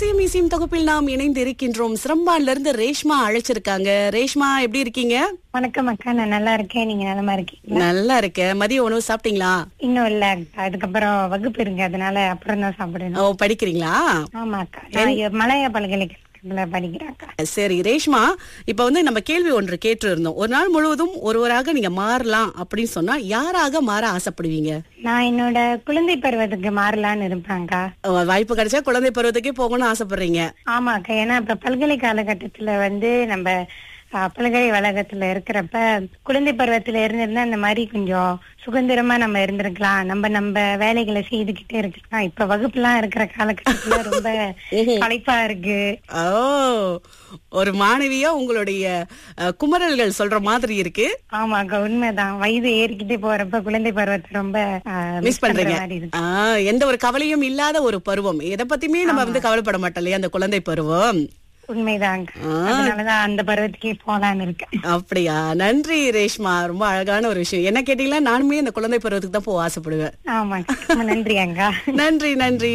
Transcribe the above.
இசையும் இசையும் தொகுப்பில் நாம் இணைந்து இருக்கின்றோம் சிரம்பான்ல இருந்து ரேஷ்மா அழைச்சிருக்காங்க ரேஷ்மா எப்படி இருக்கீங்க வணக்கம் அக்கா நான் நல்லா இருக்கேன் நீங்க நலமா இருக்கீங்க நல்லா இருக்கேன் மதிய உணவு சாப்பிட்டீங்களா இன்னும் இல்ல அக்கா அதுக்கப்புறம் வகுப்பு இருங்க அதனால அப்புறம் தான் சாப்பிடணும் ஓ படிக்கிறீங்களா ஆமா அக்கா நான் இங்க மலையா பல்கலைக்கழகத்துல படிக்கிறேன் அக்கா சரி ரேஷ்மா இப்ப வந்து நம்ம கேள்வி ஒன்று கேட்டு இருந்தோம் ஒரு நாள் முழுவதும் ஒருவராக நீங்க மாறலாம் அப்படின்னு சொன்னா யாராக மாற ஆசைப்படுவீங்க நான் என்னோட குழந்தை பருவத்துக்கு மாறலாம்னு இருப்பேன்க்கா அஹ் வாய்ப்பு கிடைச்சா குழந்தை பருவத்துக்கே போகணும்னு ஆசைப்படுறீங்க ஆமா அக்கா ஏன்னா இப்ப பல்கலை காலகட்டத்துல வந்து நம்ம அஹ், பல்கலை வளாகத்துல இருக்கிறப்ப குழந்தை பருவத்துல இருந்திருந்தா இந்த மாதிரி கொஞ்சம் சுதந்திரமா நம்ம இருந்திருக்கலாம் நம்ம நம்ம வேலைகளை செய்துகிட்டே இருக்கலாம் இப்ப வகுப்புலாம் இருக்கிற காலகட்டத்துல ரொம்ப களைப்பா இருக்கு ஓ ஒரு மாணவியா உங்களுடைய அஹ், குமரல்கள் சொல்ற மாதிரி இருக்கு ஆமாக்கா உண்மைதான் வயது ஏறிக்கிட்டே போறப்ப குழந்தை பருவத்தை ரொம்ப மிஸ் பண்றீங்க மாதிரி இருக்கு ஆ, எந்த ஒரு கவலையும் இல்லாத ஒரு பருவம் எதை பத்தியுமே நம்ம வந்து கவலைப்பட மாட்டோம் இல்லையா அந்த குழந்தை பருவம் உண்மைதாங்க அதனாலதான் அந்த பருவத்துக்கே போலான்னு இருக்கேன் அப்படியா நன்றி ரேஷ்மா ரொம்ப அழகான ஒரு விஷயம் என்ன கேட்டீங்களா நானுமே அந்த குழந்தை பருவத்துக்கு தான் போக ஆசைப்படுவேன் ஆமா ரொம்ப நன்றி அங்கா நன்றி நன்றி